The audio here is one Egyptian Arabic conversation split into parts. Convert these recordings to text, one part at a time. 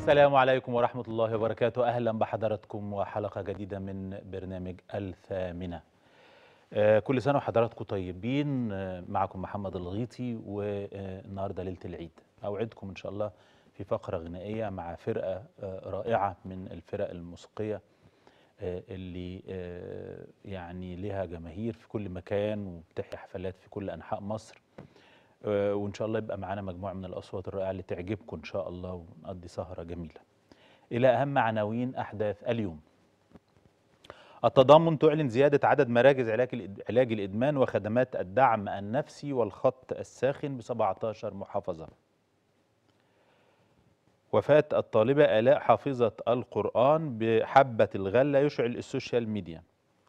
السلام عليكم ورحمة الله وبركاته أهلا بحضراتكم وحلقة جديدة من برنامج الثامنة آه، كل سنة وحضراتكم طيبين آه، معكم محمد الغيطي والنهاردة ليلة العيد أوعدكم إن شاء الله في فقرة غنائية مع فرقة آه، رائعة من الفرق الموسيقية آه، اللي آه، يعني لها جماهير في كل مكان وبتحيي حفلات في كل أنحاء مصر آه، وان شاء الله يبقى معانا مجموعه من الاصوات الرائعه اللي تعجبكم ان شاء الله ونقضي سهره جميله. الى اهم عناوين احداث اليوم. التضامن تعلن زياده عدد مراكز علاج الإد- علاج الادمان وخدمات الدعم النفسي والخط الساخن ب 17 محافظه. وفاه الطالبه الاء حافظه القران بحبه الغله يشعل السوشيال ميديا.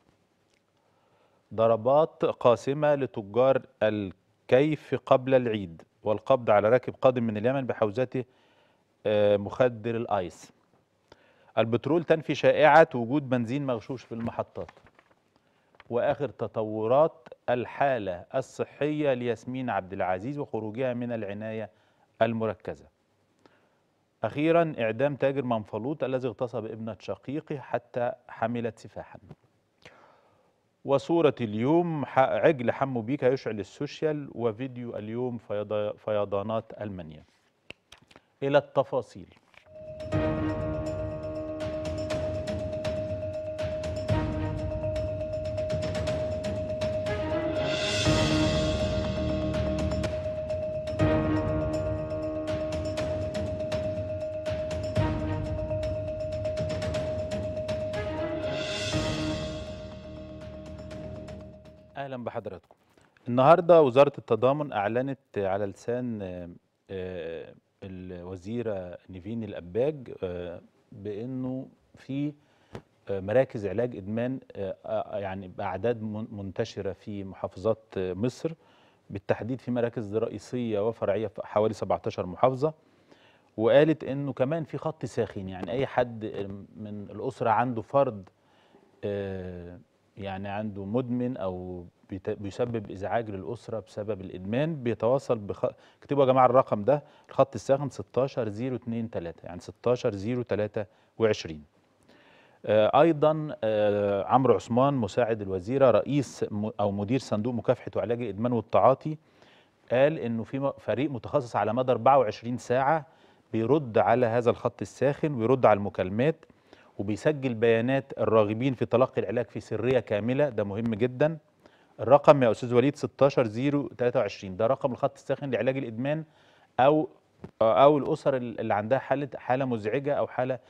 ضربات قاسمة لتجار الكيف قبل العيد والقبض على راكب قادم من اليمن بحوزته آه، مخدر الآيس البترول تنفي شائعة وجود بنزين مغشوش في المحطات وآخر تطورات الحالة الصحية لياسمين عبد العزيز وخروجها من العناية المركزة أخيرا إعدام تاجر منفلوط الذي اغتصب ابنة شقيقه حتى حملت سفاحا وصورة اليوم ح- عجل حمو بيكا يشعل السوشيال وفيديو اليوم فيض- فيضانات المنيا إلى التفاصيل اهلا بحضراتكم النهارده وزاره التضامن اعلنت على لسان آه، آه، الوزيره نيفين الاباج آه، بانه في آه، مراكز علاج ادمان آه، آه، يعني باعداد من- منتشره في محافظات آه، مصر بالتحديد في مراكز رئيسيه وفرعيه في حوالي 17 محافظه وقالت انه كمان في خط ساخن يعني اي حد من الاسره عنده فرد آه، يعني عنده مدمن او بيت- بيسبب ازعاج للاسره بسبب الادمان بيتواصل بخ... اكتبوا يا جماعه الرقم ده الخط الساخن 16023 يعني 16023 آه، ايضا آه، عمرو عثمان مساعد الوزيره رئيس م- او مدير صندوق مكافحه وعلاج الادمان والتعاطي قال انه في م- فريق متخصص على مدى 24 ساعه بيرد على هذا الخط الساخن ويرد على المكالمات وبيسجل بيانات الراغبين في تلقي العلاج في سريه كامله ده مهم جدا الرقم يا استاذ وليد 16023 ده رقم الخط الساخن لعلاج الادمان او او الاسر اللي عندها حاله حاله مزعجه او حاله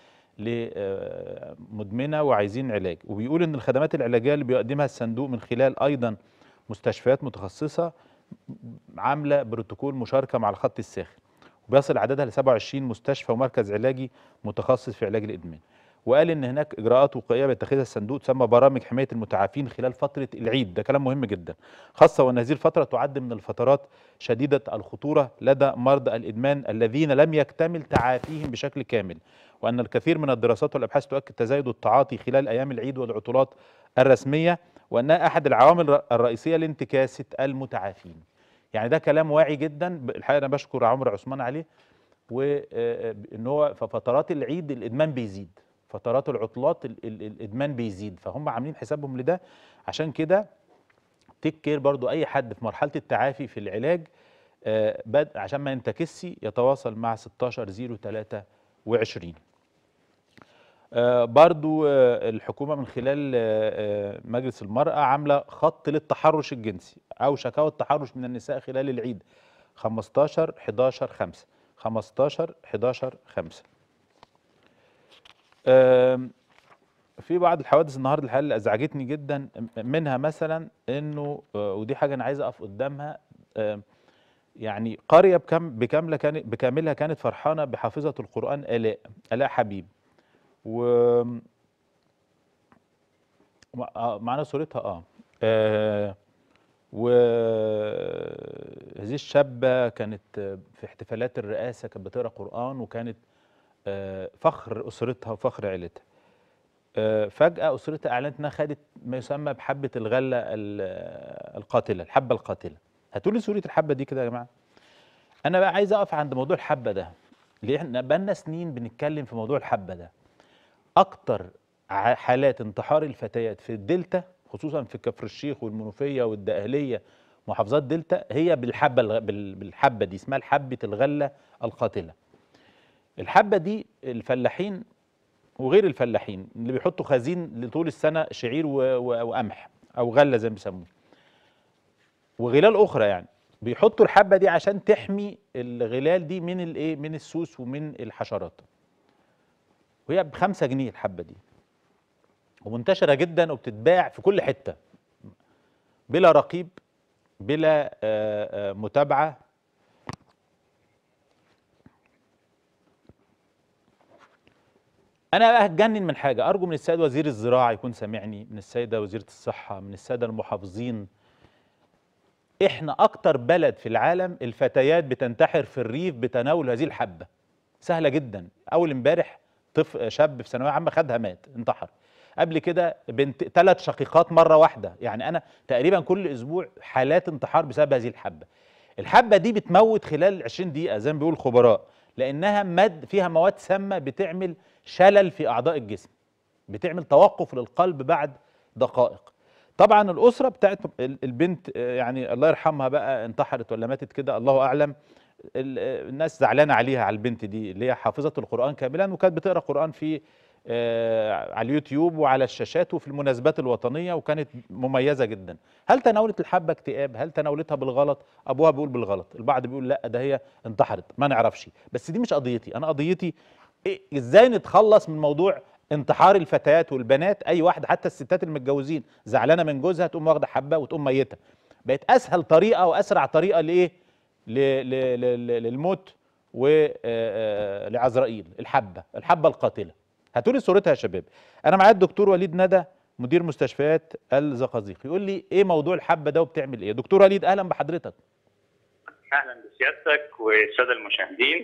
مدمنه وعايزين علاج وبيقول ان الخدمات العلاجيه اللي بيقدمها الصندوق من خلال ايضا مستشفيات متخصصه عامله بروتوكول مشاركه مع الخط الساخن وبيصل عددها ل 27 مستشفى ومركز علاجي متخصص في علاج الادمان وقال ان هناك اجراءات وقائيه بيتخذها الصندوق تسمى برامج حمايه المتعافين خلال فتره العيد ده كلام مهم جدا خاصه وان هذه الفتره تعد من الفترات شديده الخطوره لدى مرضى الادمان الذين لم يكتمل تعافيهم بشكل كامل وان الكثير من الدراسات والابحاث تؤكد تزايد التعاطي خلال ايام العيد والعطلات الرسميه وانها احد العوامل الرئيسيه لانتكاسه المتعافين يعني ده كلام واعي جدا الحقيقه انا بشكر عمرو عثمان عليه وان هو في فترات العيد الادمان بيزيد فترات العطلات ال ال الادمان بيزيد فهم عاملين حسابهم لده عشان كده تيك كير برضو اي حد في مرحله التعافي في العلاج آه بد عشان ما ينتكسش يتواصل مع 16023 آه برضو آه الحكومه من خلال آه مجلس المراه عامله خط للتحرش الجنسي او شكاوى التحرش من النساء خلال العيد 15 11 5 15 11 5 في بعض الحوادث النهارده الحقيقه اللي ازعجتني جدا منها مثلا انه ودي حاجه انا عايز اقف قدامها يعني قريه بكم بكامله كانت بكاملها كانت فرحانه بحافظه القران الاء الاء حبيب و معانا صورتها اه, آه وهذه الشابه كانت في احتفالات الرئاسه كانت بتقرا قران وكانت فخر اسرتها وفخر عيلتها فجاه اسرتها اعلنت انها خدت ما يسمى بحبه الغله القاتله الحبه القاتله هاتوا لي صوره الحبه دي كده يا جماعه انا بقى عايز اقف عند موضوع الحبه ده ليه احنا بقالنا سنين بنتكلم في موضوع الحبه ده اكتر ع- حالات انتحار الفتيات في الدلتا خصوصا في كفر الشيخ والمنوفيه والدقهليه محافظات دلتا هي بالحبه الغ- بال- بالحبه دي اسمها الحبه الغله القاتله الحبه دي الفلاحين وغير الفلاحين اللي بيحطوا خزين لطول السنه شعير و- و- وقمح او غله زي ما بيسموه وغلال اخرى يعني بيحطوا الحبه دي عشان تحمي الغلال دي من الايه من السوس ومن الحشرات وهي بخمسة جنيه الحبه دي ومنتشره جدا وبتتباع في كل حته بلا رقيب بلا آه، آه، متابعه انا بقى هتجنن من حاجه ارجو من السيد وزير الزراعه يكون سامعني من السيده وزيره الصحه من الساده المحافظين احنا اكتر بلد في العالم الفتيات بتنتحر في الريف بتناول هذه الحبه سهله جدا اول امبارح طفل شاب في ثانويه عامه خدها مات انتحر قبل كده بنت ثلاث شقيقات مره واحده يعني انا تقريبا كل اسبوع حالات انتحار بسبب هذه الحبه الحبه دي بتموت خلال 20 دقيقه زي ما بيقول الخبراء لانها مد فيها مواد سامه بتعمل شلل في اعضاء الجسم بتعمل توقف للقلب بعد دقائق طبعا الاسره بتاعت ال- البنت آه، يعني الله يرحمها بقى انتحرت ولا ماتت كده الله اعلم ال- آه، الناس زعلانه عليها على البنت دي اللي هي حافظه القران كاملا وكانت بتقرا قران في آه، على اليوتيوب وعلى الشاشات وفي المناسبات الوطنيه وكانت مميزه جدا هل تناولت الحبه اكتئاب هل تناولتها بالغلط ابوها بيقول بالغلط البعض بيقول لا ده هي انتحرت ما نعرفش بس دي مش قضيتي انا قضيتي إيه ازاي نتخلص من موضوع انتحار الفتيات والبنات اي واحده حتى الستات المتجوزين زعلانه من جوزها تقوم واخده حبه وتقوم ميته بقت اسهل طريقه واسرع طريقه لايه ل- ل- ل- للموت ولعزرائيل الحبه الحبه القاتله هاتوا لي صورتها يا شباب انا معايا الدكتور وليد ندى مدير مستشفيات الزقازيق يقول لي ايه موضوع الحبه ده وبتعمل ايه دكتور وليد اهلا بحضرتك اهلا بسيادتك والساده المشاهدين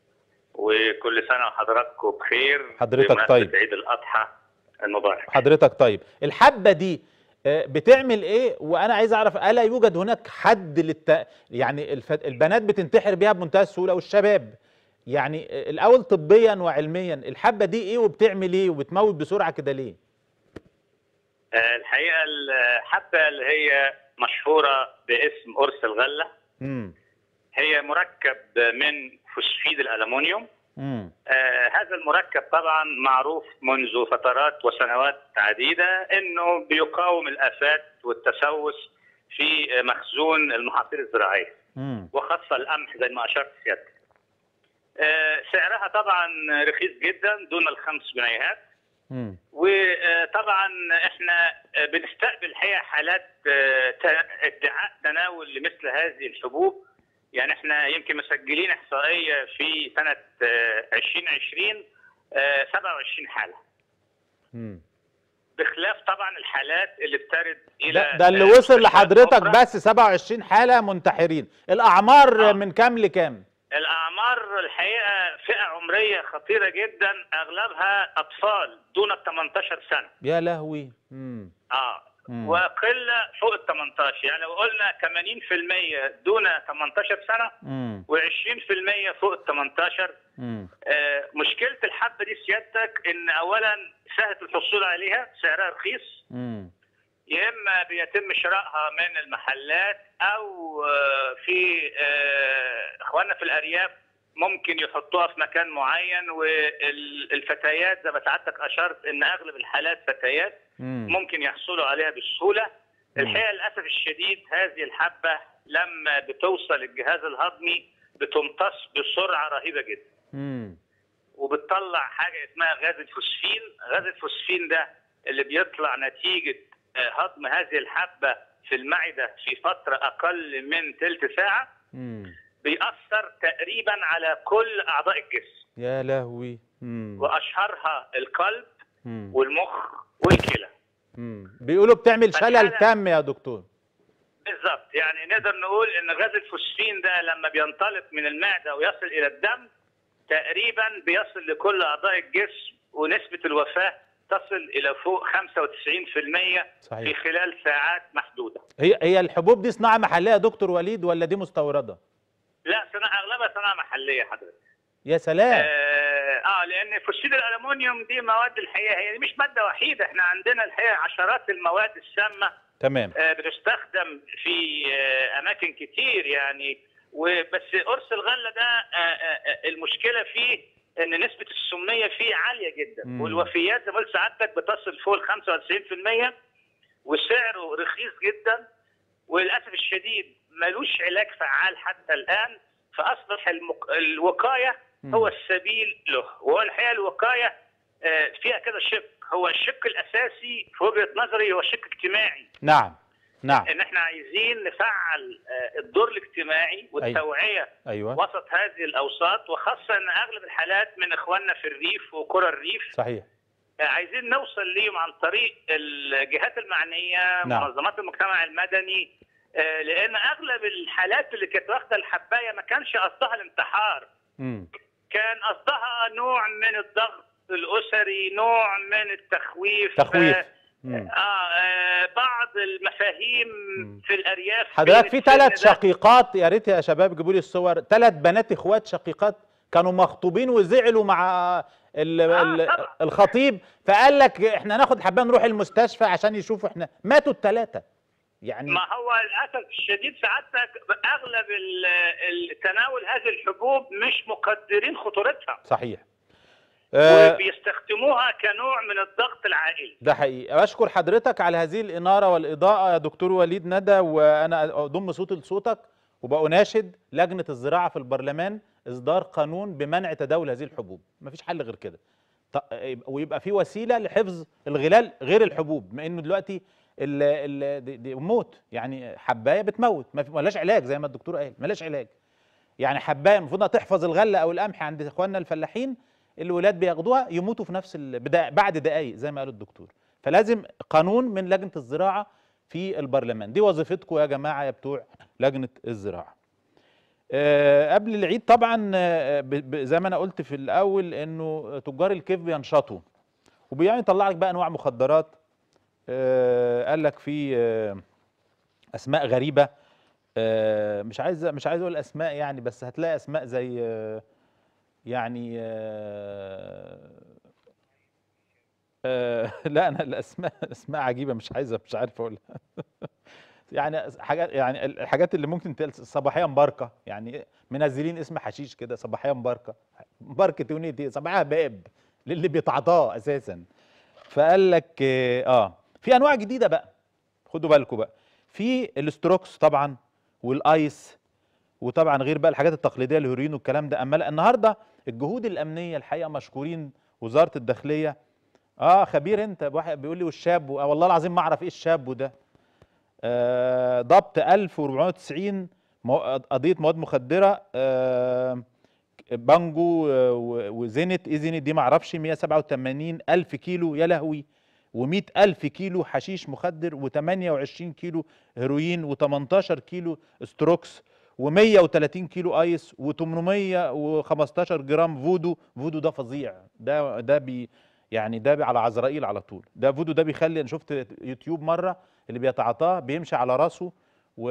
وكل سنه وحضراتكم بخير حضرتك بمناسبة طيب. عيد الاضحى المبارك حضرتك طيب الحبه دي آه، بتعمل ايه وانا عايز اعرف الا يوجد هناك حد للت... يعني الف... البنات بتنتحر بيها بمنتهى السهوله والشباب يعني آه، الاول طبيا وعلميا الحبه دي ايه وبتعمل ايه وبتموت بسرعه كده ليه آه، الحقيقه الحبه اللي هي مشهوره باسم قرص الغله امم هي مركب من فوسفيد الالومنيوم امم آه هذا المركب طبعا معروف منذ فترات وسنوات عديده انه بيقاوم الافات والتسوس في مخزون المحاصيل الزراعيه امم وخاصه القمح زي ما اشرت سيادتك. آه، سعرها طبعا رخيص جدا دون الخمس جنيهات امم وطبعا احنا بنستقبل الحقيقه حالات آه، ت- ادعاء تناول لمثل هذه الحبوب يعني احنا يمكن مسجلين احصائيه في سنه آه، 2020 آه، 27 حاله امم بخلاف طبعا الحالات اللي بترد الى ده, ده اللي آه، وصل مستشفيات لحضرتك أخرى. بس 27 حاله منتحرين الاعمار آه. من كام لكام الاعمار الحقيقه فئه عمريه خطيره جدا اغلبها اطفال دون ال 18 سنه يا لهوي امم اه مم. وقله فوق ال 18 يعني لو قلنا 80% دون 18 سنه امم و20% فوق ال 18 امم آه مشكله الحبه دي سيادتك ان اولا سهله الحصول عليها سعرها رخيص امم يا اما بيتم شرائها من المحلات او آه، في آه، اخواننا في الارياف ممكن يحطوها في مكان معين والفتيات زي ما سعادتك اشرت ان اغلب الحالات فتيات امم ممكن يحصلوا عليها بسهوله مم. الحقيقه للاسف الشديد هذه الحبه لما بتوصل الجهاز الهضمي بتمتص بسرعه رهيبه جدا امم وبتطلع حاجه اسمها غاز الفوسفين غاز الفوسفين ده اللي بيطلع نتيجه آه، هضم هذه الحبه في المعده في فتره اقل من ثلث ساعه امم بيأثر تقريبا على كل اعضاء الجسم يا لهوي امم واشهرها القلب امم والمخ والكلى امم بيقولوا بتعمل شلل فالحالة- تام يا دكتور بالظبط يعني نقدر نقول ان غاز الفوسفين ده لما بينطلق من المعده ويصل الى الدم تقريبا بيصل لكل اعضاء الجسم ونسبه الوفاه تصل الى فوق 95% في صحيح خلال ساعات محدوده. هي هي الحبوب دي صناعه محليه يا دكتور وليد ولا دي مستورده لا صناعه اغلبها صناعه محليه حضرتك. يا سلام اه, آه لان فوسفيد الالومنيوم دي مواد الحقيقه هي مش ماده وحيده احنا عندنا الحقيقه عشرات المواد السامه تمام آه بتستخدم في آه اماكن كتير يعني وبس قرص الغله ده آه آه المشكله فيه ان نسبه السميه فيه عاليه جدا مم. والوفيات زي ما قلت سعادتك بتصل فوق ال 95% وسعره رخيص جدا وللاسف الشديد ملوش علاج فعال حتى الان فاصبح المك... الوقايه مم. هو السبيل له وهو الحقيقه الوقايه آه، فيها كذا شق هو الشق الاساسي في وجهه نظري هو شق اجتماعي نعم نعم ان احنا عايزين نفعل آه، الدور الاجتماعي والتوعيه ايوه وسط هذه الاوساط وخاصه ان اغلب الحالات من اخواننا في الريف وقرى الريف صحيح آه، عايزين نوصل ليهم عن طريق الجهات المعنيه نعم. منظمات المجتمع المدني آه، لان اغلب الحالات اللي كانت واخده الحبايه ما كانش قصدها الانتحار امم كان قصدها نوع من الضغط الاسري نوع من التخويف تخويف آه، مم. آه, آه بعض المفاهيم مم. في الارياف حضرتك بين في السن ثلاث ده. شقيقات يا ريت يا شباب جيبوا لي الصور ثلاث بنات اخوات شقيقات كانوا مخطوبين وزعلوا مع ال آه، ال طبعا. الخطيب فقال لك احنا ناخد حبايه نروح المستشفى عشان يشوفوا احنا ماتوا الثلاثه يعني ما هو للاسف الشديد سعادتك اغلب ال- ال- تناول هذه الحبوب مش مقدرين خطورتها صحيح آه، وبيستخدموها كنوع من الضغط العائلي ده حقيقي أشكر حضرتك على هذه الإنارة والإضاءة يا دكتور وليد ندى وأنا أضم صوتي لصوتك وبأناشد لجنة الزراعة في البرلمان إصدار قانون بمنع تداول هذه الحبوب مفيش حل غير كده ط- ويبقى في وسيلة لحفظ الغلال غير الحبوب بما إنه دلوقتي ال ال دي, دي موت يعني حباية بتموت ما في- ملهاش علاج زي ما الدكتور قال ملهاش علاج يعني حبايه المفروض انها تحفظ الغله او القمح عند اخواننا الفلاحين الولاد بياخدوها يموتوا في نفس ال... بدا- بعد دقائق زي ما قال الدكتور فلازم قانون من لجنه الزراعه في البرلمان دي وظيفتكم يا جماعه يا بتوع لجنه الزراعه آه، قبل العيد طبعا آه، ب- ب- زي ما انا قلت في الاول انه تجار الكيف بينشطوا وبيعني يطلع لك بقى انواع مخدرات آه، قال لك في آه، اسماء غريبه آه، مش عايز مش عايز اقول اسماء يعني بس هتلاقي اسماء زي آه، يعني آه، آه، لا انا الاسماء اسماء عجيبه مش عايزه مش عارف اقولها يعني حاجات يعني الحاجات اللي ممكن تقال صباحيه مباركه يعني منزلين اسم حشيش كده صباحيه مباركه مباركه ونيتي صباحها باب للي بيتعاطاه اساسا فقال لك اه آه، في انواع جديده بقى خدوا بالكم بقى في الاستروكس طبعا والايس وطبعا غير بقى الحاجات التقليديه الهيروين والكلام ده اما لا النهارده الجهود الامنيه الحقيقه مشكورين وزاره الداخليه اه خبير انت واحد بيقول لي والشاب آه والله العظيم ما اعرف ايه الشاب ده آه ضبط 1490 مو- قضيه مواد مخدره آه بانجو آه، و- وزينت ايه زينت دي ما اعرفش 187 الف كيلو يا لهوي و100 الف كيلو حشيش مخدر و28 كيلو هيروين و18 كيلو ستروكس و130 كيلو ايس و815 جرام فودو فودو ده فظيع ده ده بي يعني ده بي على عزرائيل على طول ده فودو ده بيخلي انا شفت يوتيوب مره اللي بيتعاطاه بيمشي على راسه و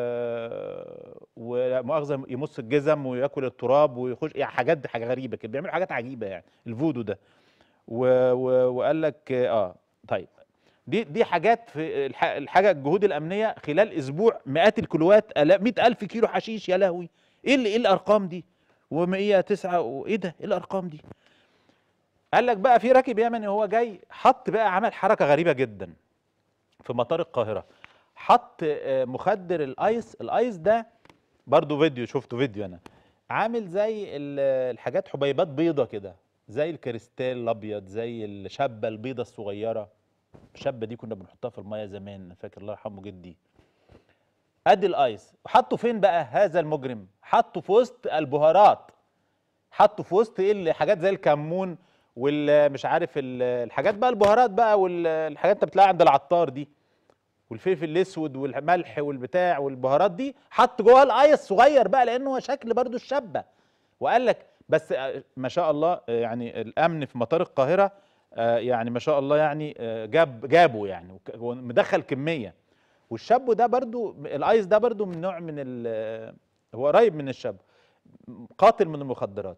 ومؤاخذه يمص الجزم وياكل التراب ويخش يعني حاجات حاجه غريبه كده بيعملوا حاجات عجيبه يعني الفودو ده و... و... وقال لك اه طيب دي دي حاجات في الح... الحاجه الجهود الامنيه خلال اسبوع مئات الكيلوات آلاف 100000 كيلو حشيش يا لهوي ايه اللي ايه الارقام دي و109 وايه ده ايه الارقام دي قال لك بقى في راكب يمني وهو جاي حط بقى عمل حركه غريبه جدا في مطار القاهره حط آه، مخدر الايس الايس ده برضو فيديو شفته فيديو انا عامل زي ال- الحاجات حبيبات بيضه كده زي الكريستال الابيض زي الشابه البيضه الصغيره الشابه دي كنا بنحطها في الميه زمان أنا فاكر الله يرحمه جدي ادي الايس حطه فين بقى هذا المجرم حطه في وسط البهارات حطه في وسط ايه الحاجات زي الكمون والمش عارف ال- الحاجات بقى البهارات بقى والحاجات انت بتلاقيها عند العطار دي والفلفل الاسود والملح والبتاع والبهارات دي حط جوه الايس صغير بقى لانه هو شكل برضو الشابه وقال لك بس آه، ما شاء الله آه، يعني الامن في مطار القاهره آه، يعني ما شاء الله يعني آه، جاب جابه يعني وك- ومدخل كميه والشاب ده برضو الايس ده برضو من نوع من ال- هو قريب من الشاب قاتل من المخدرات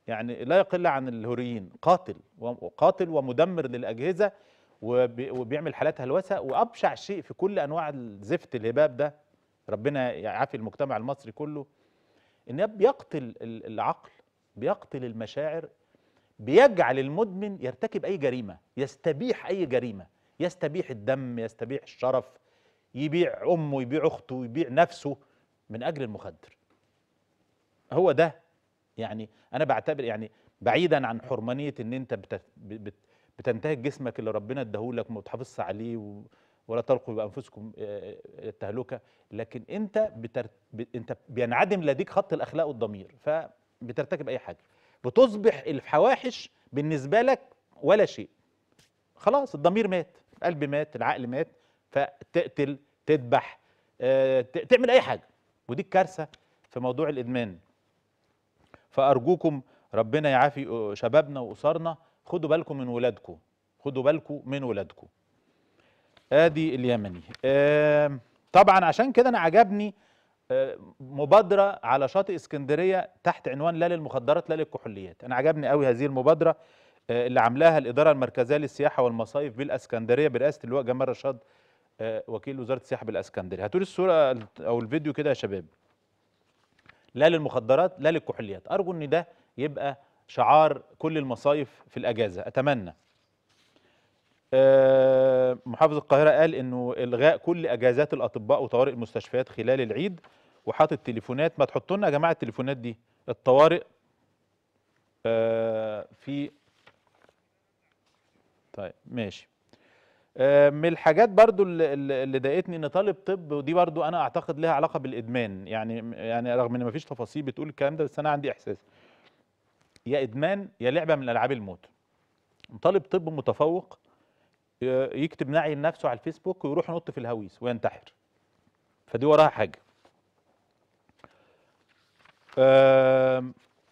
يعني لا يقل عن الهوريين قاتل وقاتل ومدمر للاجهزه وبي- وبيعمل حالات هلوسه وابشع شيء في كل انواع الزفت الهباب ده ربنا يعافي المجتمع المصري كله ان بيقتل ال- العقل بيقتل المشاعر بيجعل المدمن يرتكب اي جريمه يستبيح اي جريمه يستبيح الدم يستبيح الشرف يبيع امه يبيع اخته يبيع نفسه من اجل المخدر هو ده يعني انا بعتبر يعني بعيدا عن حرمانيه ان انت بت- بت- بتنتهك جسمك اللي ربنا اداهولك وما بتحافظش عليه و- ولا تلقوا بانفسكم آه، التهلكه لكن انت بتر... ب... انت بينعدم لديك خط الاخلاق والضمير فبترتكب اي حاجه بتصبح الفواحش بالنسبه لك ولا شيء خلاص الضمير مات القلب مات العقل مات فتقتل تذبح آه، ت- تعمل اي حاجه ودي الكارثه في موضوع الادمان فارجوكم ربنا يعافي شبابنا واسرنا خدوا بالكم من ولادكم خدوا بالكم من ولادكم ادي اليمني آم، طبعا عشان كده انا عجبني آه، مبادره على شاطئ اسكندريه تحت عنوان لا للمخدرات لا للكحوليات انا عجبني قوي هذه المبادره آه، اللي عاملاها الاداره المركزيه للسياحه والمصايف بالاسكندريه برئاسه اللواء جمال رشاد آه، وكيل وزاره السياحه بالاسكندريه هاتوا لي الصوره او الفيديو كده يا شباب لا للمخدرات لا للكحوليات ارجو ان ده يبقى شعار كل المصايف في الاجازه اتمنى آه، محافظ القاهره قال انه الغاء كل اجازات الاطباء وطوارئ المستشفيات خلال العيد وحاطط تليفونات ما تحطوا لنا يا جماعه التليفونات دي الطوارئ آه، في طيب ماشي آه، من الحاجات برضو اللي, اللي اللي ضايقتني ان طالب طب ودي برضو انا اعتقد لها علاقه بالادمان يعني يعني رغم ان مفيش تفاصيل بتقول الكلام ده بس انا عندي احساس يا ادمان يا لعبه من العاب الموت طالب طب متفوق ي- يكتب نعي لنفسه على الفيسبوك ويروح ينط في الهويس وينتحر فدي وراها حاجه آم،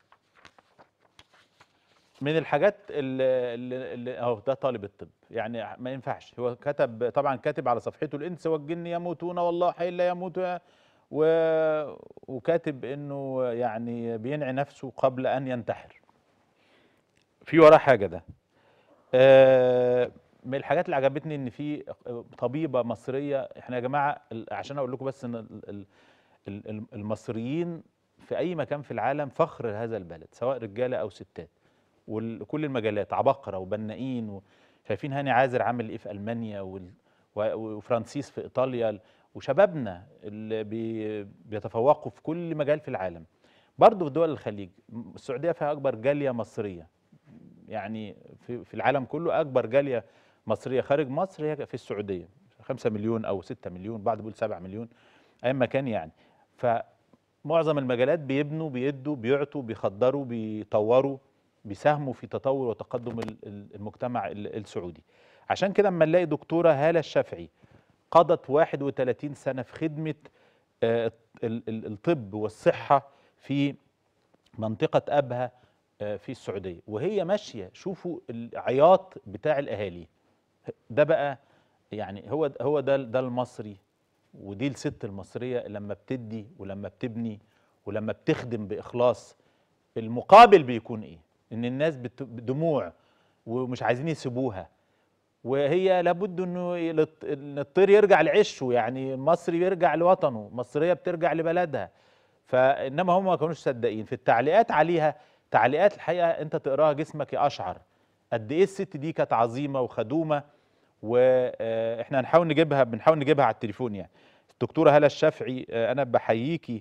من الحاجات اللي, اللي, اللي اهو ده طالب الطب يعني ما ينفعش هو كتب طبعا كاتب على صفحته الانس والجن يموتون والله حي لا يموت و... وكاتب انه يعني بينعي نفسه قبل ان ينتحر في وراه حاجه ده آه، من الحاجات اللي عجبتني ان في طبيبه مصريه احنا يا جماعه ال- عشان اقول لكم بس ان ال- ال- ال- ال- المصريين في اي مكان في العالم فخر هذا البلد سواء رجاله او ستات وكل المجالات عباقره وبنائين و- شايفين هاني عازر عامل ايه في المانيا وال- و- وفرانسيس في ايطاليا وشبابنا اللي بي- بيتفوقوا في كل مجال في العالم برضه في دول الخليج السعوديه فيها اكبر جاليه مصريه يعني في, في العالم كله اكبر جاليه مصريه خارج مصر هي في السعوديه 5 مليون او 6 مليون بعض بيقول 7 مليون اي مكان يعني فمعظم المجالات بيبنوا بيدوا بيعطوا بيخدروا بيطوروا بيساهموا في تطور وتقدم ال- ال- المجتمع ال- السعودي عشان كده اما نلاقي دكتوره هاله الشافعي قضت 31 سنه في خدمه آه، ال- ال- الطب والصحه في منطقه ابها آه، في السعوديه وهي ماشيه شوفوا العياط بتاع الاهالي ده بقى يعني هو هو ده ده المصري ودي الست المصريه لما بتدي ولما بتبني ولما بتخدم باخلاص المقابل بيكون ايه ان الناس بت- بدموع ومش عايزين يسيبوها وهي لابد انه يلط- إن الطير يرجع لعشه يعني المصري يرجع لوطنه المصريه بترجع لبلدها فانما هم ما كانوش صدقين في التعليقات عليها تعليقات الحقيقه انت تقراها جسمك يقشعر قد ايه الست دي كانت عظيمه وخدومه واحنا هنحاول نجيبها بنحاول نجيبها على التليفون يعني الدكتوره هاله الشافعي آه، انا بحييكي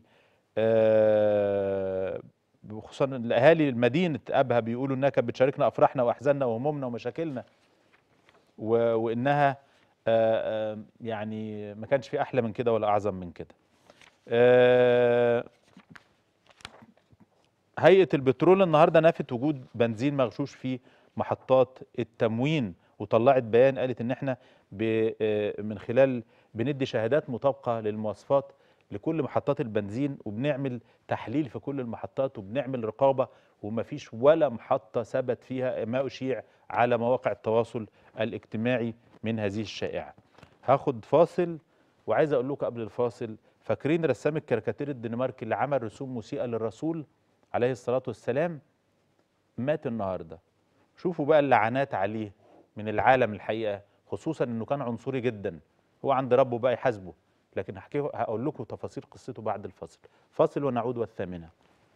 آه، خصوصا الاهالي مدينه ابها بيقولوا انها كانت بتشاركنا افراحنا واحزاننا وهمومنا ومشاكلنا و- وانها آه، آه، يعني ما كانش في احلى من كده ولا اعظم من كده آه، هيئه البترول النهارده نفت وجود بنزين مغشوش في محطات التموين وطلعت بيان قالت ان احنا ب- آه، من خلال بندي شهادات مطابقه للمواصفات لكل محطات البنزين وبنعمل تحليل في كل المحطات وبنعمل رقابه ومفيش ولا محطه ثبت فيها ما اشيع على مواقع التواصل الاجتماعي من هذه الشائعه. هاخد فاصل وعايز اقول لكم قبل الفاصل فاكرين رسام الكاريكاتير الدنماركي اللي عمل رسوم مسيئه للرسول عليه الصلاه والسلام مات النهارده شوفوا بقى اللعنات عليه من العالم الحقيقه خصوصا انه كان عنصري جدا هو عند ربه بقى يحاسبه لكن هحكي هقول لكم تفاصيل قصته بعد الفصل فاصل ونعود والثامنه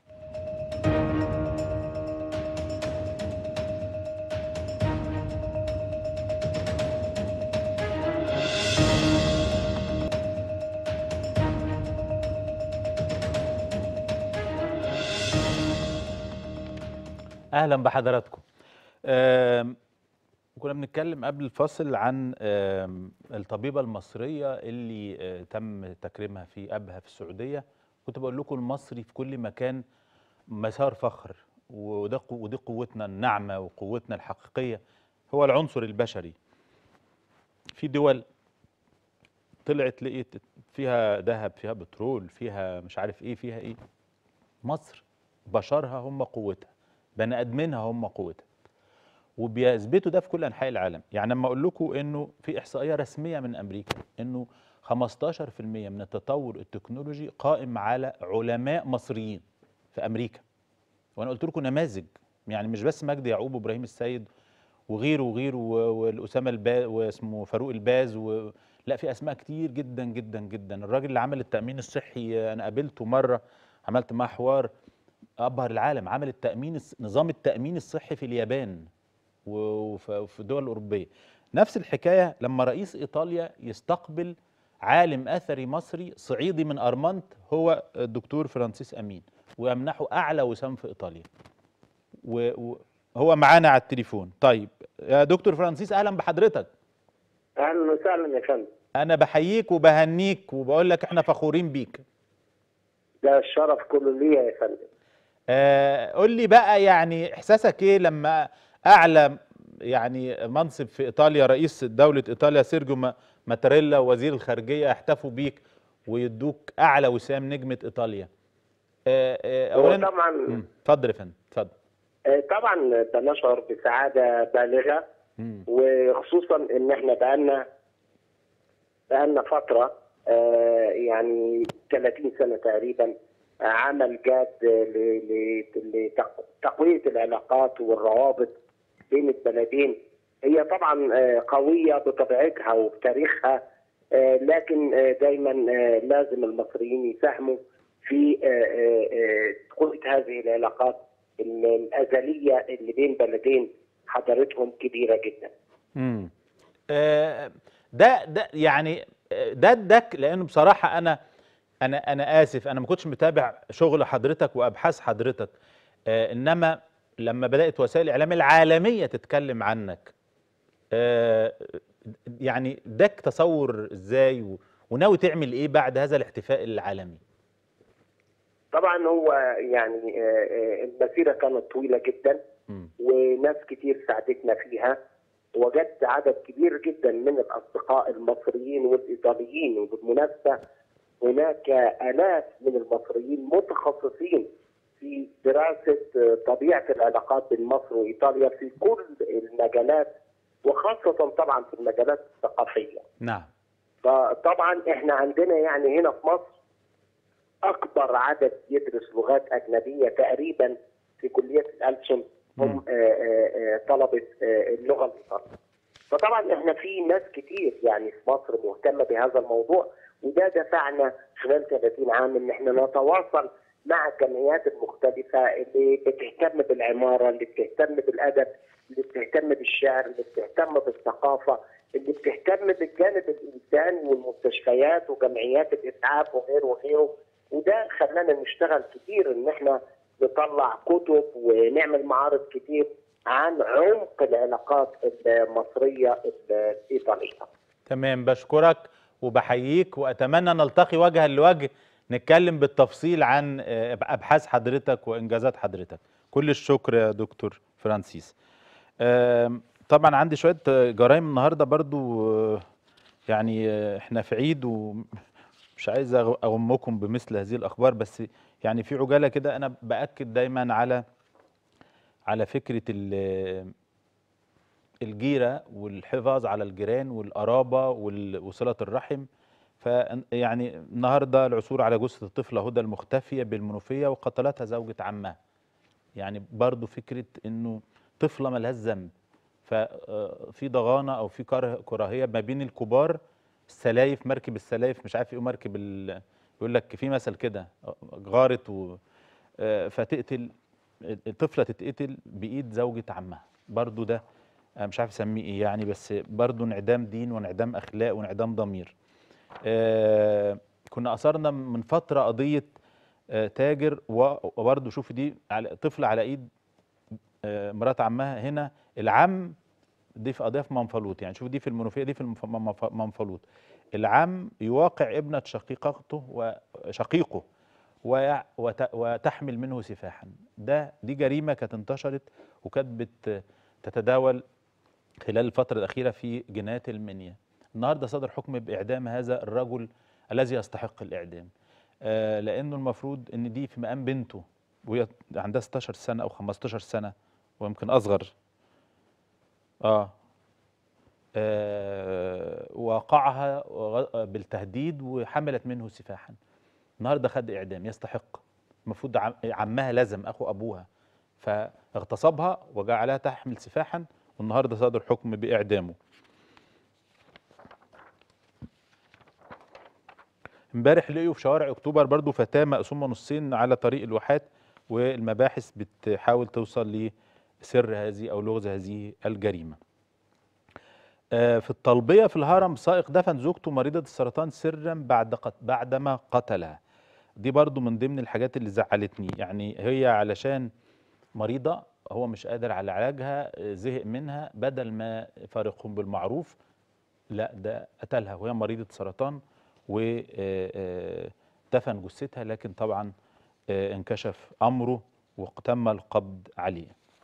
اهلا بحضراتكم آم، كنا بنتكلم قبل الفاصل عن آم، الطبيبه المصريه اللي آه، تم تكريمها في ابها في السعوديه كنت بقول لكم المصري في كل مكان مسار فخر وده قو- ودي قوتنا الناعمه وقوتنا الحقيقيه هو العنصر البشري في دول طلعت لقيت فيها ذهب فيها بترول فيها مش عارف ايه فيها ايه مصر بشرها هم قوتها بني ادمينها هم قوتها وبيثبتوا ده في كل انحاء العالم يعني لما اقول لكم انه في احصائيه رسميه من امريكا انه 15% من التطور التكنولوجي قائم على علماء مصريين في امريكا وانا قلت لكم نماذج يعني مش بس مجدي يعقوب وابراهيم السيد وغيره وغيره و- والاسامه الباز واسمه فاروق الباز و... لا في اسماء كتير جدا جدا جدا الراجل اللي عمل التامين الصحي انا قابلته مره عملت معاه حوار ابهر العالم عمل التامين الص- نظام التامين الصحي في اليابان و- وف- وفي الدول الاوروبيه نفس الحكايه لما رئيس ايطاليا يستقبل عالم اثري مصري صعيدي من ارمنت هو الدكتور فرانسيس امين ويمنحه اعلى وسام في ايطاليا وهو معانا على التليفون طيب يا دكتور فرانسيس اهلا بحضرتك اهلا وسهلا يا فندم انا بحييك وبهنيك وبقول لك احنا فخورين بيك ده الشرف كله ليا يا فندم آه قول لي بقى يعني احساسك ايه لما اعلى يعني منصب في ايطاليا رئيس دولة ايطاليا سيرجيو ما- ماتاريلا وزير الخارجية يحتفوا بيك ويدوك اعلى وسام نجمة ايطاليا آه آه هو اولا طبعا مم، اتفضل يا فندم اتفضل آه، طبعا بنشعر بسعاده بالغه مم، وخصوصا ان احنا بقالنا بقالنا فتره آه، يعني 30 سنه تقريبا آه، عمل جاد ل- ل- لتقويه العلاقات والروابط بين البلدين هي طبعا آه، قويه بطبيعتها وبتاريخها آه، لكن آه، دايما آه، لازم المصريين يساهموا في آه، آه، آه، تقويه هذه العلاقات ال- الازليه اللي بين بلدين حضارتهم كبيره جدا. مم. آه، ده ده يعني آه، ده ادك لانه بصراحه انا انا انا اسف انا ما كنتش متابع شغل حضرتك وابحاث حضرتك آه، انما لما بدات وسائل الاعلام العالميه تتكلم عنك آه، يعني اداك تصور ازاي و- وناوي تعمل ايه بعد هذا الاحتفاء العالمي طبعا هو يعني آه، آه، المسيره كانت طويله جدا مم. وناس كتير ساعدتنا فيها وجدت عدد كبير جدا من الاصدقاء المصريين والايطاليين وبالمناسبه هناك الاف من المصريين متخصصين في دراسه آه، طبيعه العلاقات بين مصر وايطاليا في كل المجالات وخاصه طبعا في المجالات الثقافيه. نعم فطبعا احنا عندنا يعني هنا في مصر اكبر عدد يدرس لغات اجنبيه تقريبا في كليه الألسن مم. هم آه، آه، آه، طلبه آه، اللغه الايطاليه. فطبعا احنا في ناس كتير يعني في مصر مهتمه بهذا الموضوع وده دفعنا خلال 30 عام ان احنا نتواصل مع الجمعيات المختلفه اللي بتهتم بالعماره، اللي بتهتم بالادب، اللي بتهتم بالشعر، اللي بتهتم بالثقافه، اللي بتهتم بالجانب الانساني والمستشفيات وجمعيات الاسعاف وغيره وغيره وده خلانا نشتغل كتير ان احنا نطلع كتب ونعمل معارض كتير عن عمق العلاقات المصريه الايطاليه. تمام بشكرك وبحييك واتمنى نلتقي وجها لوجه نتكلم بالتفصيل عن آه، ابحاث حضرتك وانجازات حضرتك كل الشكر يا دكتور فرانسيس آم، طبعا عندي شويه آه، جرائم النهارده برضو آه، يعني آه، احنا في عيد ومش عايز أغ- اغمكم بمثل هذه الاخبار بس يعني في عجاله كده انا باكد دايما على على فكره ال- الجيرة والحفاظ على الجيران والقرابة وال- وصلة الرحم ف يعني النهارده العثور على جثة الطفلة هدى المختفية بالمنوفية وقتلتها زوجة عمها يعني برضو فكره انه طفله ملهاش ذنب ففي ضغانه او في كره كراهيه ما بين الكبار السلايف مركب السلايف مش عارف ايه مركب ال... يقول لك في مثل كده غارت و... آه، فتقتل الطفله تتقتل بايد زوجة عمها برضو ده أنا مش عارف اسميه ايه يعني بس برضو انعدام دين وانعدام اخلاق وانعدام ضمير آه، كنا اثرنا من فتره قضيه آه، تاجر و- وبرضو شوف دي على طفله على ايد آه، مرات عمها هنا العم دي في قضيه في منفلوط يعني شوف دي في المنوفيه دي في المف- منف- منفلوط العم يواقع ابنه شقيقته وشقيقه ويع- وت- وتحمل منه سفاحا ده دي جريمه كانت انتشرت وكانت بت- تتداول خلال الفتره الاخيره في جنايات المنيا النهارده صدر حكم باعدام هذا الرجل الذي يستحق الاعدام آه لانه المفروض ان دي في مقام بنته وهي عندها 16 سنه او 15 سنه ويمكن اصغر اه, آه وقعها وغ- بالتهديد وحملت منه سفاحا النهارده خد اعدام يستحق المفروض عم- عمها لزم اخو ابوها فاغتصبها وجعلها تحمل سفاحا والنهارده صدر حكم باعدامه امبارح لقيوا في شوارع اكتوبر برضو فتاه مقسومه نصين على طريق الواحات والمباحث بتحاول توصل لسر هذه او لغز هذه الجريمه. آه، في الطلبيه في الهرم سائق دفن زوجته مريضه السرطان سرا بعد قت... بعدما قتلها. دي برضو من ضمن الحاجات اللي زعلتني يعني هي علشان مريضه هو مش قادر على علاجها آه، زهق منها بدل ما يفارقهم بالمعروف لا ده قتلها وهي مريضه سرطان ودفن جثتها لكن طبعا آه، انكشف امره وتم القبض عليه.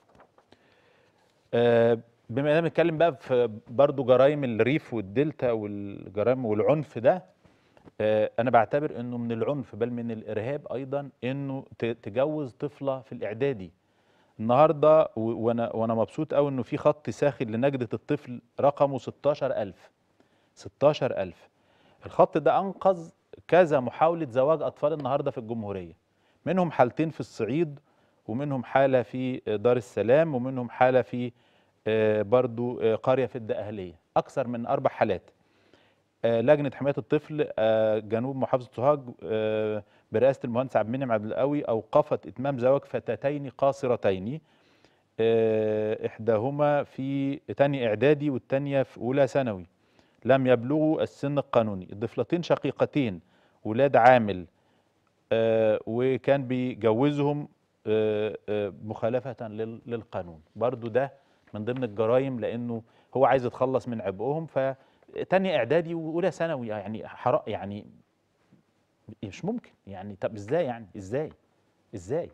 آه، بما اننا بنتكلم بقى في برضه جرائم الريف والدلتا والجرائم والعنف ده آه، انا بعتبر انه من العنف بل من الارهاب ايضا انه ت- تجوز طفله في الاعدادي النهارده و- وانا وانا مبسوط قوي انه في خط ساخن لنجده الطفل رقمه 16000 16000 الخط ده انقذ كذا محاوله زواج اطفال النهارده في الجمهوريه منهم حالتين في الصعيد ومنهم حاله في دار السلام ومنهم حاله في آه، برضو آه، قريه في الدقهليه اكثر من اربع حالات آه، لجنه حمايه الطفل آه، جنوب محافظه سوهاج آه، برئاسه المهندس عبد المنعم عبد القوي اوقفت اتمام زواج فتاتين قاصرتين آه، احداهما في تاني اعدادي والتانيه في اولى ثانوي لم يبلغوا السن القانوني الطفلتين شقيقتين ولاد عامل آه، وكان بيجوزهم آه، آه، مخالفة لل- للقانون برضو ده من ضمن الجرائم لأنه هو عايز يتخلص من عبئهم فتاني إعدادي وأولى ثانوي يعني حرام يعني مش ممكن يعني طب إزاي يعني إزاي إزاي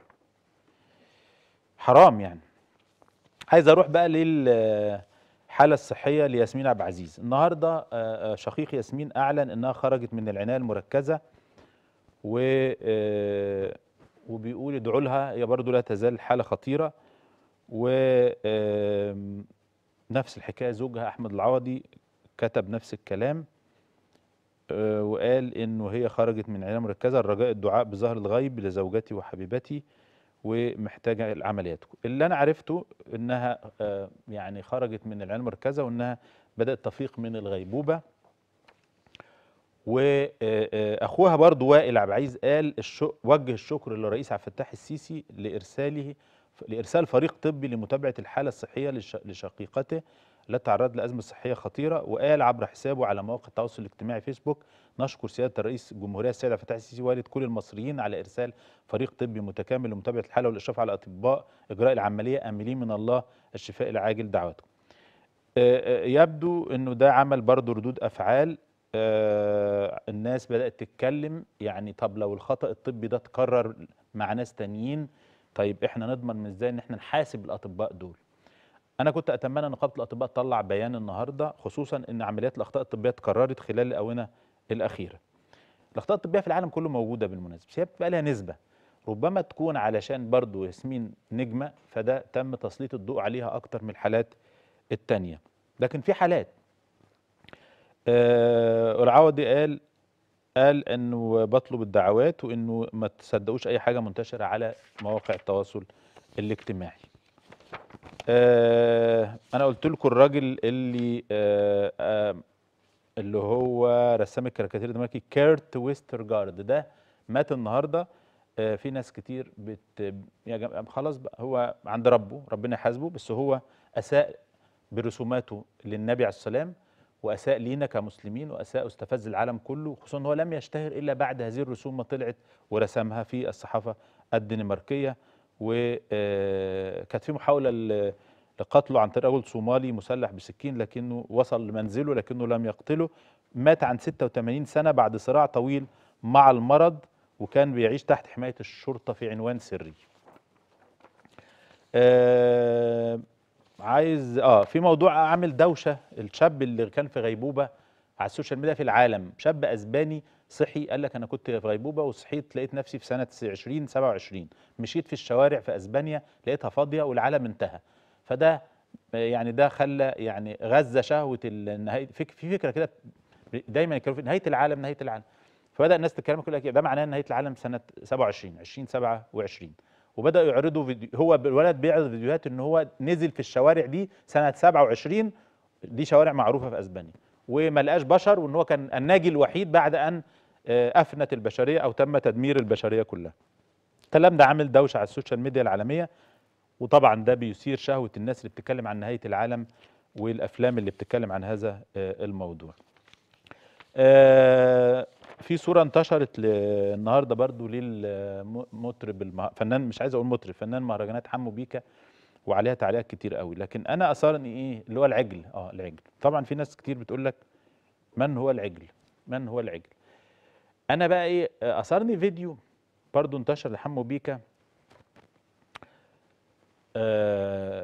حرام يعني عايز أروح بقى للحالة الصحية لياسمين عبد العزيز النهاردة آه، آه، شقيق ياسمين أعلن أنها خرجت من العناية المركزة و آه، وبيقول ادعوا لها هي برضه لا تزال حاله خطيره و آم، نفس الحكايه زوجها احمد العوضي كتب نفس الكلام آه، وقال انه هي خرجت من عنايه مركزه الرجاء الدعاء بظهر الغيب لزوجتي وحبيبتي ومحتاجه العمليات اللي انا عرفته انها آه، يعني خرجت من العنايه المركزه وانها بدات تفيق من الغيبوبه واخوها برضو وائل عبد العزيز قال الشو وجه الشكر للرئيس عبد الفتاح السيسي لارساله لارسال فريق طبي لمتابعه الحاله الصحيه لش- لشقيقته التي تعرضت لازمه صحيه خطيره وقال عبر حسابه على مواقع التواصل الاجتماعي فيسبوك نشكر سياده الرئيس الجمهوريه السيد عبد الفتاح السيسي والد كل المصريين على ارسال فريق طبي متكامل لمتابعه الحاله والاشراف على اطباء اجراء العمليه املين من الله الشفاء العاجل دعواتكم. آه، آه، يبدو انه ده عمل برضه ردود افعال آه، الناس بدات تتكلم يعني طب لو الخطا الطبي ده اتكرر مع ناس تانيين طيب احنا نضمن من ازاي ان احنا نحاسب الاطباء دول انا كنت اتمنى ان نقابه الاطباء تطلع بيان النهارده خصوصا ان عمليات الاخطاء الطبيه اتكررت خلال الاونه الاخيره الاخطاء الطبيه في العالم كله موجوده بالمناسبه بس هي بتبقى لها نسبه ربما تكون علشان برضو ياسمين نجمه فده تم تسليط الضوء عليها اكتر من الحالات التانيه لكن في حالات آه العوضي قال قال انه بطلب الدعوات وانه ما تصدقوش اي حاجه منتشره على مواقع التواصل الاجتماعي آه انا قلت لكم الراجل اللي آه آه اللي هو رسام الكاريكاتير الدنماركي كيرت ويسترجارد ده مات النهارده آه في ناس كتير بت يا جماعه خلاص بقى هو عند ربه ربنا يحاسبه بس هو اساء برسوماته للنبي عليه السلام واساء لينا كمسلمين واساء واستفز العالم كله خصوصا ان هو لم يشتهر الا بعد هذه الرسوم ما طلعت ورسمها في الصحافه الدنماركيه وكانت في محاوله ل- لقتله عن طريق رجل صومالي مسلح بسكين لكنه وصل لمنزله لكنه لم يقتله مات عن 86 سنه بعد صراع طويل مع المرض وكان بيعيش تحت حمايه الشرطه في عنوان سري. آه عايز اه في موضوع عامل دوشه الشاب اللي كان في غيبوبه على السوشيال ميديا في العالم شاب اسباني صحي قال لك انا كنت في غيبوبه وصحيت لقيت نفسي في سنه 20 27 مشيت في الشوارع في اسبانيا لقيتها فاضيه والعالم انتهى فده آه، يعني ده خلى يعني غذى شهوه النهايه فك- في فكره كده دايما يتكلموا في نهايه العالم نهايه العالم فبدا الناس تتكلم يقول لك ده معناه نهايه العالم سنه 27 20 27 وبداوا يعرضوا فيديو هو الولد بيعرض فيديوهات ان هو نزل في الشوارع دي سنه 27 دي شوارع معروفه في اسبانيا وما لقاش بشر وان هو كان الناجي الوحيد بعد ان آه، افنت البشريه او تم تدمير البشريه كلها. الكلام ده عامل دوشه على السوشيال ميديا العالميه وطبعا ده بيثير شهوه الناس اللي بتتكلم عن نهايه العالم والافلام اللي بتتكلم عن هذا آه، الموضوع. آه، في صوره انتشرت ل- النهارده برضو للمطرب المه... فنان مش عايز اقول مطرب فنان مهرجانات حمو بيكا وعليها تعليقات كتير قوي لكن انا اثارني ايه اللي هو العجل اه العجل طبعا في ناس كتير بتقول لك من هو العجل من هو العجل انا بقى ايه آه، اثارني فيديو برضو انتشر لحمو بيكا آه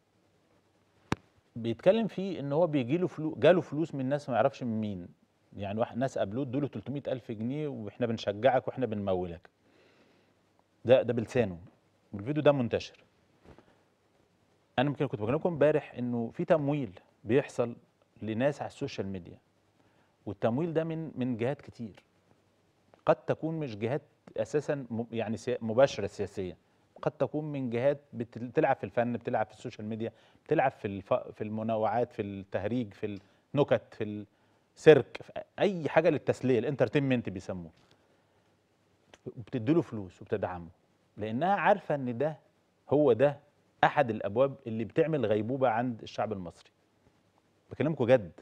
بيتكلم فيه ان هو بيجي له فلوس جاله فلوس من ناس ما يعرفش من مين يعني واحد ناس قابلوه ادوا له 300 الف جنيه واحنا بنشجعك واحنا بنمولك ده ده بلسانه والفيديو ده منتشر انا يمكن كنت بكلمكم امبارح انه في تمويل بيحصل لناس على السوشيال ميديا والتمويل ده من من جهات كتير قد تكون مش جهات اساسا م- يعني سيا- مباشره سياسيه قد تكون من جهات بت- بتلعب في الفن بتلعب في السوشيال ميديا بتلعب في الف... في المنوعات في التهريج في النكت في السيرك في اي حاجه للتسليه الانترتينمنت بيسموه وبتديله فلوس وبتدعمه لانها عارفه ان ده هو ده احد الابواب اللي بتعمل غيبوبه عند الشعب المصري بكلمكم جد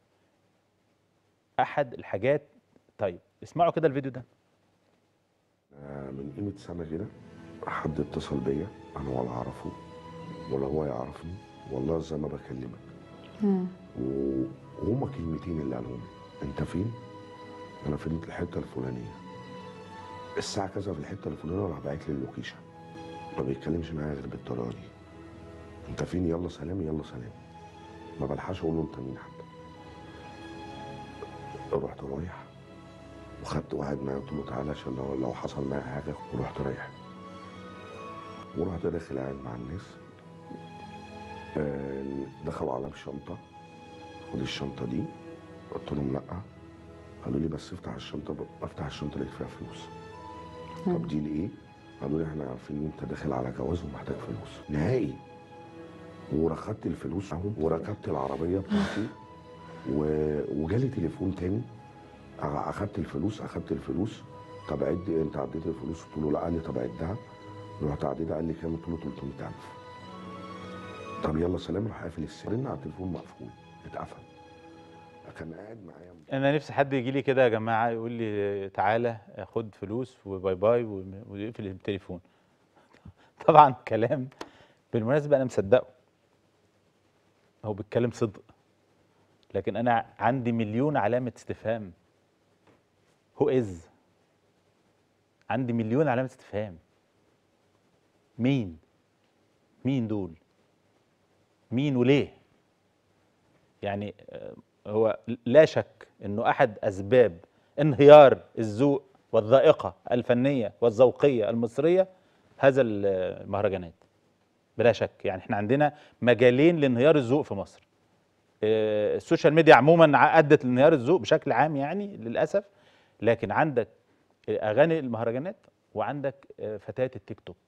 احد الحاجات طيب اسمعوا كده الفيديو ده آه، من قيمة سنة كده حد اتصل بيا أنا ولا أعرفه ولا هو يعرفني والله زي ما بكلمك مم. و- وهما كلمتين اللي قالهم أنت فين؟ أنا في الحتة الفلانية الساعة كذا في الحتة الفلانية راح باعت لي اللوكيشن ما بيتكلمش معايا غير بالطريقة دي أنت فين يلا سلام يلا سلام ما بلحقش أقول له أنت مين حتى رحت رايح وخدت واحد معايا قلت له تعالى عشان لو, لو حصل معايا حاجه ورحت رايح ورحت داخل قاعد مع الناس آه، دخلوا عليا بشنطه خد الشنطه دي قلت لهم لا قالوا لي بس افتح الشنطه افتح الشنطه لقيت فيها فلوس طب دي لايه؟ قالوا لي احنا عارفين ان انت داخل على جواز ومحتاج فلوس نهائي ورخدت الفلوس معاهم وركبت العربيه بتاعتي و- وجالي تليفون تاني أخ- اخدت الفلوس اخدت الفلوس طب عد انت عديت الفلوس قلت له لا قال لي طب عدها رحت عديتها قال لي كام قلت له 300000 طب يلا سلام راح قافل السر رن على التليفون مقفول اتقفل كان قاعد معايا انا نفسي حد يجي لي كده يا جماعه يقول لي تعالى خد فلوس وباي باي وم- ويقفل التليفون طبعا كلام بالمناسبه انا مصدقه هو بيتكلم صدق لكن انا عندي مليون علامه استفهام هو از عندي مليون علامه استفهام مين مين دول مين وليه يعني آه، هو لا شك انه احد اسباب انهيار الذوق والذائقه الفنيه والذوقيه المصريه هذا المهرجانات بلا شك يعني احنا عندنا مجالين لانهيار الذوق في مصر آه، السوشيال ميديا عموما ع- ادت لانهيار الذوق بشكل عام يعني للاسف لكن عندك اغاني المهرجانات وعندك آه، فتيات التيك توك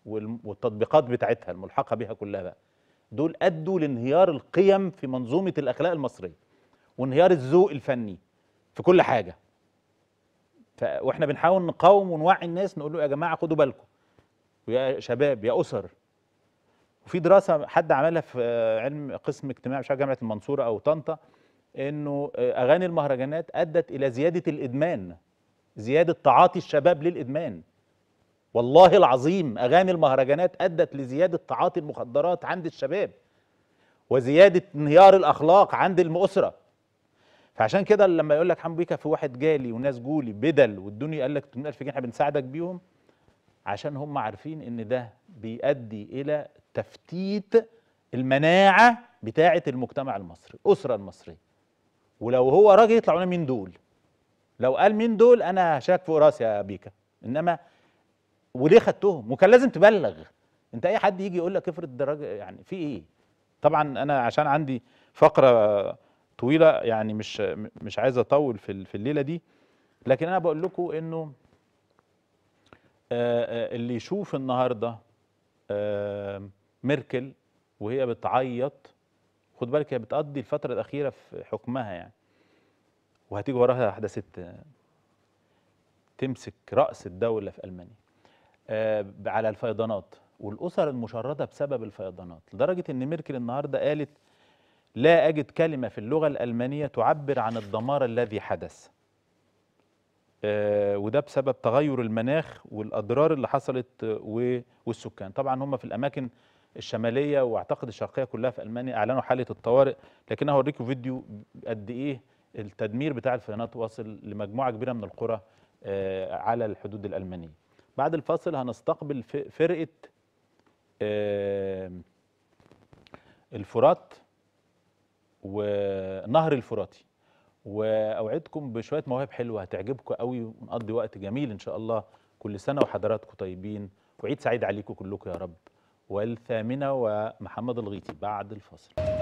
والم- والتطبيقات بتاعتها الملحقه بها كلها بقى دول ادوا لانهيار القيم في منظومه الاخلاق المصريه وانهيار الذوق الفني في كل حاجه ف... واحنا بنحاول نقاوم ونوعي الناس نقول له يا جماعه خدوا بالكم ويا شباب يا اسر وفي دراسه حد عملها في آه، علم قسم اجتماع مش عارف جامعه المنصوره او طنطا انه آه، اغاني المهرجانات ادت الى زياده الادمان زياده تعاطي الشباب للادمان والله العظيم اغاني المهرجانات ادت لزياده تعاطي المخدرات عند الشباب وزياده انهيار الاخلاق عند الاسره فعشان كده لما يقول لك حمو بيكا في واحد جالي وناس جولي بدل والدنيا قال لك 8000 جنيه احنا بنساعدك بيهم عشان هم عارفين ان ده بيؤدي الى تفتيت المناعه بتاعه المجتمع المصري الاسره المصريه ولو هو راجل يطلع لنا مين دول لو قال مين دول انا هشاك فوق راسي يا بيكا انما وليه خدتهم وكان لازم تبلغ انت اي حد يجي يقول لك افرض ده راجل يعني في ايه طبعا انا عشان عندي فقره طويله يعني مش مش عايز اطول في ال- في الليله دي لكن انا بقول لكم انه آه، آه، اللي يشوف النهارده آه، ميركل وهي بتعيط خد بالك هي بتقضي الفتره الاخيره في حكمها يعني وهتيجي وراها واحده ست آه، تمسك راس الدوله في المانيا آه، على الفيضانات والاسر المشرده بسبب الفيضانات لدرجه ان ميركل النهارده قالت لا اجد كلمه في اللغه الالمانيه تعبر عن الدمار الذي حدث آه، وده بسبب تغير المناخ والاضرار اللي حصلت آه، و- والسكان طبعا هم في الاماكن الشماليه واعتقد الشرقيه كلها في المانيا اعلنوا حاله الطوارئ لكن انا هوريكم فيديو قد ايه التدمير بتاع الفيضانات واصل لمجموعه كبيره من القرى آه، على الحدود الالمانيه بعد الفاصل هنستقبل ف- فرقه آه، الفرات ونهر الفراتي واوعدكم بشويه مواهب حلوه هتعجبكم قوي ونقضي وقت جميل ان شاء الله كل سنه وحضراتكم طيبين وعيد سعيد عليكم كلكم يا رب والثامنه ومحمد الغيطي بعد الفاصل